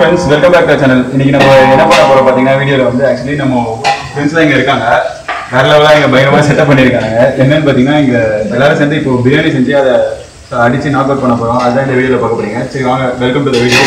Friends welcome back to channel இன்னைக்கு நம்ம என்ன பண்ண போறோம் பார்த்தீங்கன்னா வீடியோவில் வந்து ஆக்சுவலி நம்ம ஃப்ரெண்ட்ஸ் தான் இங்கே இருக்காங்க வேற லெவலாக இங்கே பயங்கரமாக செட்டப் பண்ணியிருக்காங்க என்னன்னு பார்த்தீங்கன்னா இங்கே எல்லாரும் சேர்ந்து இப்போ பிரியாணி செஞ்சு அதை அடிச்சு நாக் அவுட் பண்ண போகிறோம் அதான் இந்த வீடியோவில் பார்க்க போறீங்க சரி வாங்க welcome to the video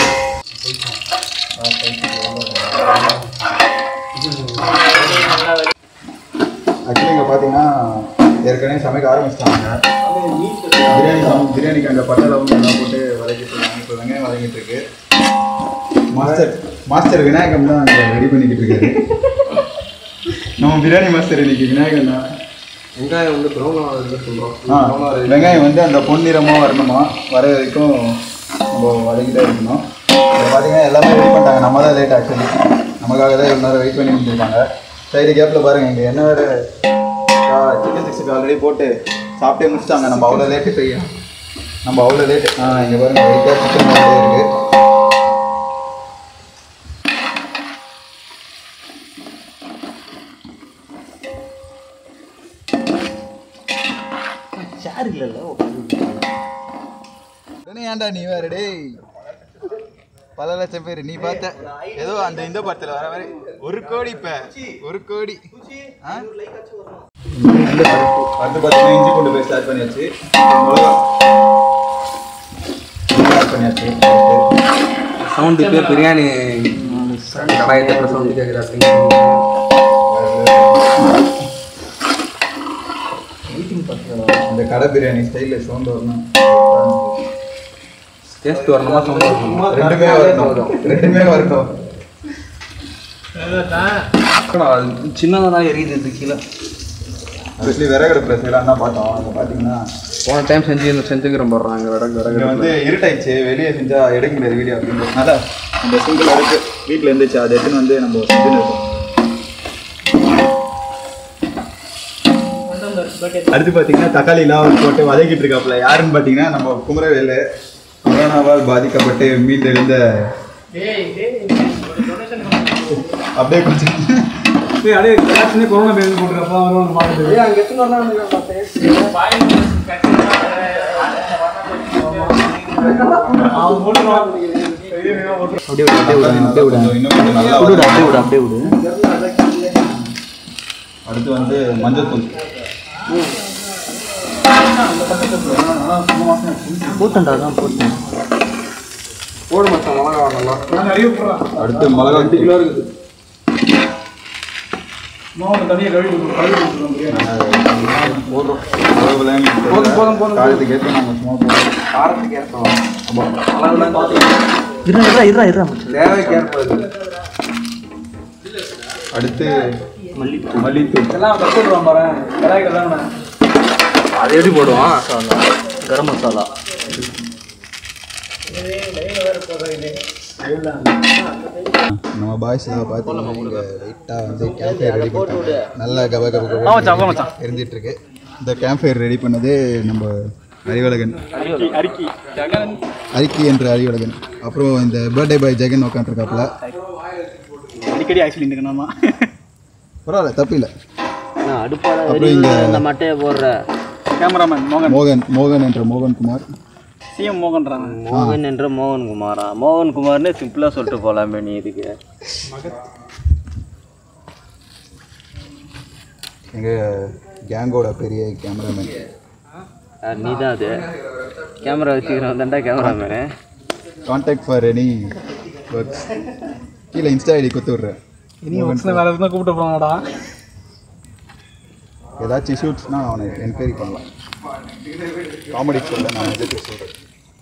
actually இங்கே பார்த்தீங்கன்னா ஏற்கனவே சமைக்க ஆரம்பிச்சிட்டாங்க பிரியாணி சம பிரியாணிக்கு அங்கே பட்டை லவங்க எல்லாம் போட்டு வதக்கிட்டு இருக்காங்க இப்போ வெங்காயம் வதங்கிட்டு இருக்கு மாஸ்டர் மாஸ்டர் விநாயகம் தான் அங்கே ரெடி பண்ணிக்கிட்டு இருக்காரு நம்ம பிரியாணி மாஸ்டர் இன்னைக்கு விநாயகம் தான் வெங்காயம் வந்து ப்ரௌன் ஆகுது சொல்கிறோம் ஆ வெங்காயம் வந்து அந்த பொன்னிறமாக வரணுமா வர வரைக்கும் நம்ம வதக்கிட்டே இருக்கணும் இப்போ பார்த்தீங்கன்னா எல்லாமே வெயிட் பண்ணிட்டாங்க நம்ம தான் லேட் ஆக்சுவலி நமக்காக தான் இவ்வளோ நேரம் வெயிட் பண்ணி இருந்திருக்காங்க சைடு கேப்பில் பாருங்கள் இங்கே என்ன வேறு சிக்கன் சிக்ஸ்டி ஆல்ரெடி போட்டு சாப்பிட்டே முடிச்சிட்டாங்க நம்ம அவ்வளோ லேட்டு செய்ய நம்ம அவ்வளோ லேட்டு ஆ இங்கே பாருங்கள் வெயிட்டாக சிக்கன் வந்துட்டே இருக்குது உடனே ஏன்டா நீ வேற டேய் பல லட்சம் பேர் நீ பார்த்த ஏதோ அந்த இந்த படத்துல வர மாதிரி ஒரு கோடி இப்ப ஒரு கோடி ஆ? இந்த பருப்பு. அடுத்து பார்த்தீங்கன்னா இஞ்சி பூண்டு பேஸ்ட் ஆட் பண்ணியாச்சு மிளகா ஆட் பண்ணியாச்சு சவுண்டு இப்போ பிரியாணி கடாயத்தை சவுண்டு கேட்குறாங்க இந்த கடை பிரியாணி ஸ்டைலில் சவுண்ட் வரணும் டேஸ்ட் வரணுமா சவுண்டு வரணுமா ரெண்டுமே வரணும் ரெண்டுமே வரணும் சின்னதாக தான் எரியுது இது கீழே ஆக்சுவலி விறகடுப்புல செய்யலாம் தான் பார்த்தோம் அங்கே பார்த்தீங்கன்னா போன டைம் செஞ்சு செஞ்சுக்கிறோம் போடுறாங்க விறகு இங்க விறகு வந்து இருட்டாயிடுச்சு வெளியே செஞ்சா எடுக்க முடியாது வீடியோ அப்படின்றதுனால இந்த சிங்கிள் அடுப்பு வீட்டில் இருந்துச்சு அதை எடுத்துன்னு வந்து நம்ம செஞ்சுன்னு இருக்கோம் அடுத்து பார்த்தீங்கன்னா தக்காளிலாம் போட்டு வதக்கிட்டு இருக்காப்புல யாருன்னு பார்த்தீங்கன்னா நம்ம குமரவேலு கொரோனாவால் பாதிக்கப்பட்டு மீண்டெழுந்த அப்படியே கொஞ்சம் கொரோனா பேருந்து போட்டுருக்கப்போ அவரும் மாட்டுது அப்படியே விடு அப்படியே விடு அப்படியே விடு இன்னும் கொஞ்சம் நல்லா அப்படியே விடு வதக்கணும். அப்படியே விடு அப்படியே விடு அடுத்து வந்து மஞ்சத்தூள் போட்டேன்டா தான் போட்டேன் போடு மச்சான் மிளகா நல்லா நான் நிறைய போடுறேன் அடுத்து மிளகா கிலோ இருக்குது மாவு தனியாக கழுவி கொடுத்து- கழுவி கொடுத்துருவோம் பிரியாணி போதும் போதும், போதும். காலத்துக்கு ஏற்ற நாங்கள் சும்மா போடுறோம் காரத்துக்கு ஏற்படும் அளவுலாம் இருறா இருறா இருறா இருறா தேவைக்கு ஏற்படுது அடுத்து மல்லிப்பூ மல்லித்தூள் எல்லாம் கட் பண்ணுவான் பாரு கடாய் கல்யாணம் அது எப்படி போடுவான் கரம் மசாலா நம்ம பாய்ஸ் எல்லாம் பார்த்தீங்கன்னா இங்கே லைட்டாக வந்து கேம்ப் ஃபயர் ரெடி பண்ணிட்டாங்க நல்லா கப கப கப எரிஞ்சிட்டு இருக்கு இந்த கேம்ப் ஃபயர் ரெடி பண்ணது நம்ம அறிவழகன் அறிக்கை என்ற அறிவழகன் அப்புறம் இந்த பர்த்டே பாய் ஜெகன் உட்காந்துருக்காப்புல அடிக்கடி ஆக்சுவலி இந்த கண்ணாமா பரவாயில்ல தப்பு இல்லை அடுப்பால அப்புறம் இங்கே இந்த மட்டையை போடுற கேமராமேன் மோகன் மோகன் மோகன் என்ற மோகன்குமார் சிஎம் மோகன்றாங்க மோகன் என்ற மோகன் குமாரா மோகன் குமார்னு சிம்பிளா சொல்லிட்டு போலாமே நீ இதுக்கு எங்கள் கேங்கோட பெரிய கேமராமேன் நீ தான் அது கேமரா வச்சுக்கிறோம் தாண்டா cameraman contact for any works கீழே இன்ஸ்டா ஐடி கொடுத்து விட்றேன் இனி ஒர்க்ஸில் வேலை இருந்தால் கூப்பிட்டு போவாங்கடா ஏதாச்சும் ஷூட்ஸ்னால் அவனை என்கொயரி பண்ணலாம் காமெடி சொல்ல நான் எதுக்கு சொல்கிறேன்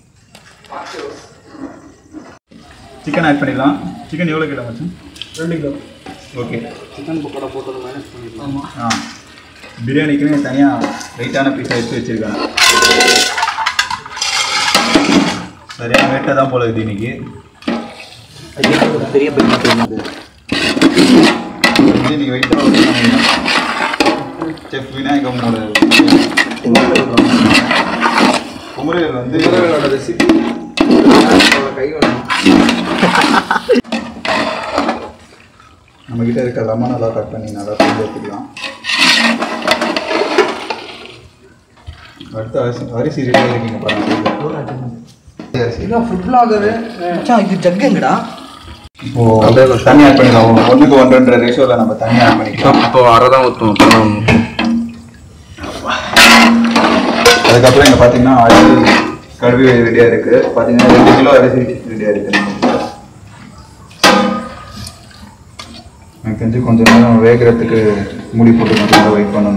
சிக்கன் ஆட் பண்ணிடலாம் சிக்கன் எவ்வளோ கிலோ மச்சான் ரெண்டு கிலோ ஓகே சிக்கன் பக்கோடா போட்டது மைனஸ் பண்ணிடலாம் ஆமாம் ஆ பிரியாணிக்குன்னு தனியாக வெயிட்டான பீஸ் எடுத்து வச்சுருக்காங்க சரியான வெயிட்டாக தான் போல இருக்குது இன்னைக்கு பெரிய பையன் வந்து இன்னைக்கு வெயிட்டாக செஃப் விநாயகமோட குமரவேல் வந்து குமரவேலோட ரெசிபி கை வேணும் நம்ம கிட்ட இருக்க லெமன் நல்லா கட் பண்ணி நல்லா செஞ்சு வச்சுக்கலாம் அடுத்த அரிசி அரிசி ரெடியாக இருக்கீங்க பாருங்க அரிசி ஃபுட் பிளாகரு மச்சான் இது ஜக் எங்கடா இப்போ தண்ணி ஆட் பண்ணிக்கலாம் ஒன்றுக்கு ஒன்றுன்ற ரேஷியோவில் நம்ம தண்ணி ஆட் பண்ணிக்கலாம் அப்போ அரை தான் ஊற்றுவோம் அப்போ அதுக்கப்புறம் இங்கே பார்த்தீங்கன்னா அரிசி கழுவி ரெடியாக இருக்குது பார்த்தீங்கன்னா ரெண்டு கிலோ அரிசி ரெடியாக இருக்குது நம்ம எனக்கு தெரிஞ்சு கொஞ்சம் நேரம் வேகிறதுக்கு மூடி போட்டு கொஞ்சம் வெயிட் பண்ணணும்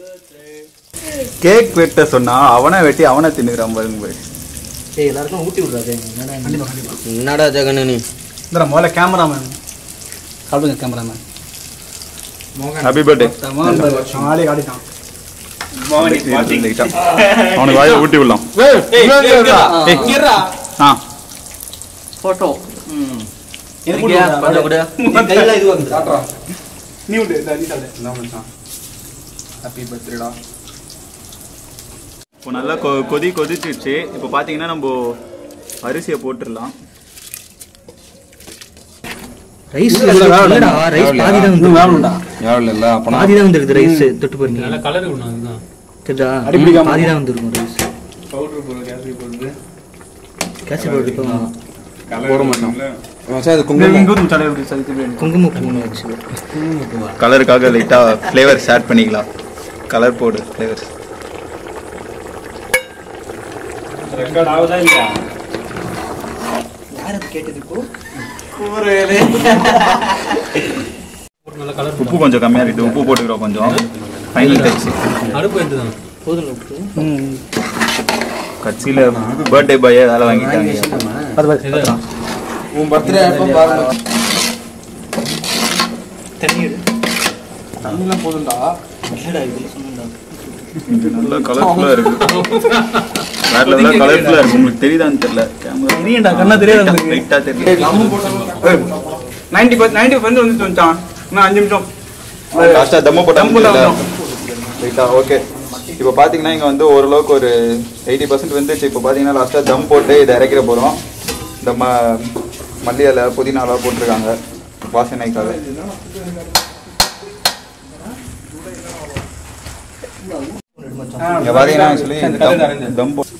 கேக் வெட்ட சொன்னா அவனை வெட்டி அவனை தின்னுக்கிறான் பாருங்க போய் ஏய் எல்லாருக்கும் ஊட்டி விட்றாதே என்னடா ஜெகனு நீ இந்த முதல்ல கேமராமேன் காட்டுங்க கேமராமேன் ஹாப்பி பர்த்டே அவன் ஆளே காட்டிட்டான் அவனுக்கு வாயை ஊட்டி விடலாம் ஆ ஃபோட்டோ கொஞ்சம் கூட கையில இது வந்து காட்டுறான் நீ விட்டு இந்த நீ சாப்பிடு ஹாப்பி பர்த்டேடா இப்போ நல்லா கொ கொதி கொதிச்சிடுச்சு இப்போ பார்த்தீங்கன்னா நம்ம அரிசியை போட்டுடலாம் ரைஸ் இல்லடா ரைஸ் பாதி தான் வந்து வேணும்டா எவ்வளோ இல்லை அப்போ பாதி தான் வந்துருக்கு ரைஸ் தொட்டு பாருங்க நல்ல கலர் தெரியுதா அடிப்பிடிக்காம பாதி தான் வந்திருக்கும் ரைஸ் பவுடர் போடு கேசரி போடுது கேசி பவுடர் இப்போ போட மாட்டோம் சார் அது குங்குமம் குங்குமம் தடவை எப்படி சரி குங்குமப்பூ ஒன்று வச்சு கலருக்காக லைட்டாக ஃப்ளேவர்ஸ் ஆட் பண்ணிக்கலாம் கலர் போடு ஃப்ளேவர்ஸ் ரெக்கார்ட் ஆகுதா இல்லையா உப்பு கொஞ்சம் கம்மியாக இருக்குது உப்பு போட்டுக்கிறோம் கொஞ்சம் ஃபைனல் டச் போதும் உப்பு கட்சியில் பர்த்டே பாயே வேலை வாங்கிட்டாங்க அது பாரு உன் பர்த்டே அப்போ பாருங்க தண்ணி எடு தண்ணிலாம் போதும்டா இல்லடா இது சொன்னா இது நல்லா கலர்ஃபுல்லாக இருக்கு வேற லெவலில் கலர்ஃபுல்லாக இருக்கு உங்களுக்கு தெரியுதான்னு தெரியல தெரியண்டா, கண்ணா தெரியாது உங்களுக்கு. லைட்டாக தெரியும் நைன்டி நைன்டி வந்து வந்து வந்துட்டான் இன்னும் அஞ்சு நிமிஷம் லாஸ்ட்டாக தம்மு தம் போட்டா போட்டாங்க வந்துரும். ரைட்டா ஓகே இப்போ பார்த்தீங்கன்னா இங்கே வந்து ஓரளவுக்கு ஒரு எயிட்டி பர்சன்ட் வந்துச்சு இப்போ பார்த்தீங்கன்னா லாஸ்ட்டாக தம் போட்டு இதை இறக்கிற போகிறோம் இந்த ம மல்லி இலை புதினா இலை போட்டிருக்காங்க வாசனைக்காக இங்கே பார்த்தீங்கன்னா ஆக்சுவலி தம் தம் போ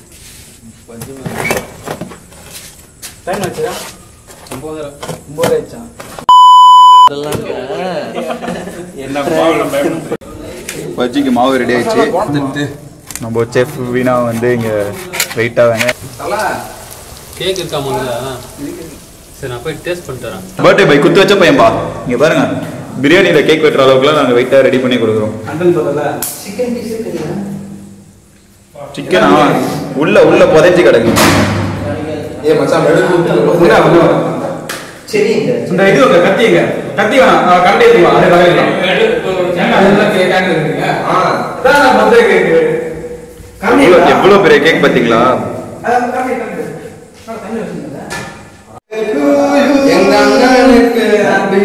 டைம் ஆச்சுடா ஒன்பது ஒன்பது ஆயிடுச்சா பஜ்ஜிக்கு மாவு ரெடி ஆயிடுச்சு நம்ம செஃப் வீணா வந்து இங்கே வெயிட்டாக வேங்க கேக் இருக்கா முதல்ல சரி நான் போய் டேஸ்ட் பண்ணிட்டு வரேன் பர்த்டே பை குத்து வச்ச பையன்பா இங்கே பாருங்க பிரியாணியில் கேக் வெட்டுற அளவுக்குலாம் நாங்கள் வெயிட்டாக ரெடி பண்ணி கொடுக்குறோம் அண்டன் சொல்லல சிக்கனா உள்ள உள்ள புதைச்சி கிடக்கு ஏ மச்சான் மெழுகு உண்டா, உண்டா. இந்த இது ஒரு கத்தி எங்க கத்தி வேணாம் ஆ, கரண்டி எடுத்துக்கலாம் அதே வகையிலாம் அதெல்லாம் கேட்காங்க இருக்கீங்க ஆ அதான் நான் பர்த்டே கேக்கு கரண்டி எவ்வளோ இருக்கா? எவ்வளோ பெரிய கேக் பார்த்தீங்களா அதான் கரண்டி, கரண்டி. ஆ, தண்ணி வச்சிருந்தீங்களா? எங்க அண்ணனுக்கு happy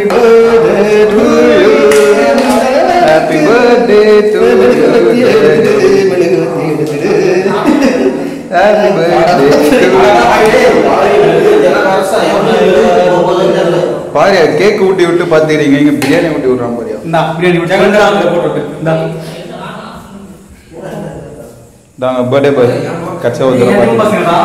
happy birthday to happy பாரு கேக் ஊட்டி விட்டு பார்த்துக்கிறீங்க இங்க பிரியாணி ஊட்டி விட்றான் பாரியா இந்தா, பிரியாணி விட்டு போட்டு இந்தா. தாங்க பர்த்டே பாய் கச்சா ஊத்துற ஏன் பாரு பசங்கடா?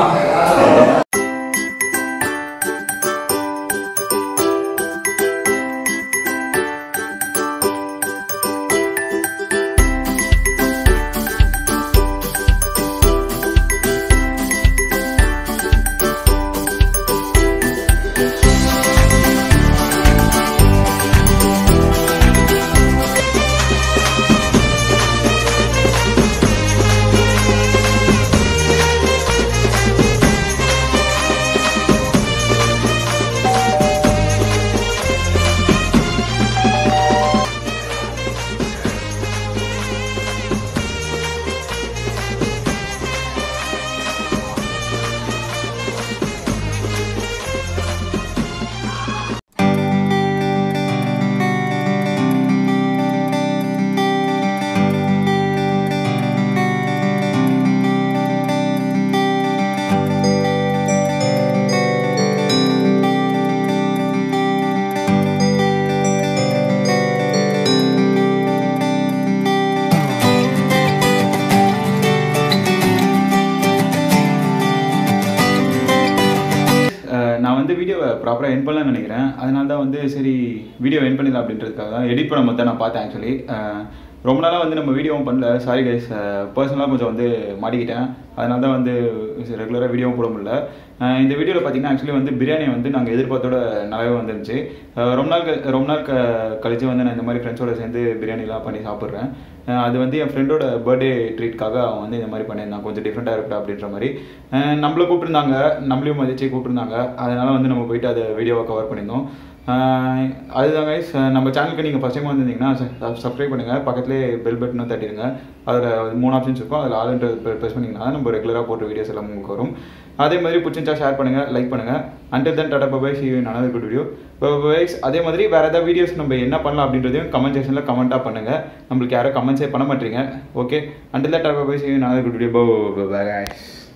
ஆ ப்ராப்பராக என் பண்ணலாம்னு நினைக்கிறேன் அதனால தான் வந்து சரி வீடியோ என் பண்ணிடலாம் அப்படின்றதுக்காக தான் எடிட் பண்ணும்போது தான் நான் பார்த்தேன் ஆக்சுவலி ரொம்ப நாளாக வந்து நம்ம வீடியோவும் பண்ணல சாரி கைஸ் பர்சனலாக கொஞ்சம் வந்து மாட்டிக்கிட்டேன் அதனால தான் வந்து ரெகுலராக வீடியோவும் போட முடியல அஹ் இந்த வீடியோவில் பார்த்தீங்கன்னா ஆக்சுவலி வந்து பிரியாணி வந்து நாங்கள் எதிர்பார்த்தோட நல்லாவே வந்துருந்துச்சு அஹ் ரொம்ப நாள் க- ரொம்ப நாள் க கழிச்சு வந்து நான் இந்த மாதிரி ஃப்ரெண்ட்ஸோட சேர்ந்து பிரியாணிலாம் பண்ணி சாப்பிட்றேன் அஹ் அது வந்து என் ஃப்ரெண்டோட பர்த்டே ட்ரீட்காக அவன் வந்து இந்த மாதிரி பண்ணியிருந்தான் கொஞ்சம் டிஃப்ரெண்ட்டாக இருக்கா அப்படின்ற மாதிரி அஹ் நம்மள கூப்பிட்டுருந்தாங்க நம்மளையும் மதிச்சு கூப்பிட்டுருந்தாங்க அதனால வந்து நம்ம போயிட்டு அதை வீடியோவை கவர் பண்ணியிருந்தோம் ஆஹ் அதுதான் கைஸ் நம்ம சேனலுக்கு நீங்கள் ஃபஸ்ட் டைம் வந்திருந்தீங்கன்னா சப்ஸ்கிரைப் பண்ணுங்கள் பக்கத்துலேயே பெல் பட்டனும் தட்டிடுங்க அதில் மூணு ஆப்ஷன்ஸ் இருக்கும் அதில் ஆளுன்றது ப்ரெஸ் பண்ணிங்கன்னா தான் நம்ம ரெகுலராக போடுற வீடியோஸ் எல்லாம் உங்களுக்கு வரும் அதே மாதிரி பிடிச்சிருந்தா ஷேர் பண்ணுங்கள் லைக் பண்ணுங்கள் until then tata bye bye see another good video bye byes அதே மாதிரி வேறு ஏதாவது வீடியோஸ் நம்ம என்ன பண்ணலாம் அப்படின்றதையும் கமெண்ட் செக்ஷனில் கமெண்ட்டாக பண்ணுங்கள் நம்மளுக்கு யாரும் கமெண்ட்ஸே பண்ண மாட்டீங்க okay until then tata bye bye see another good video by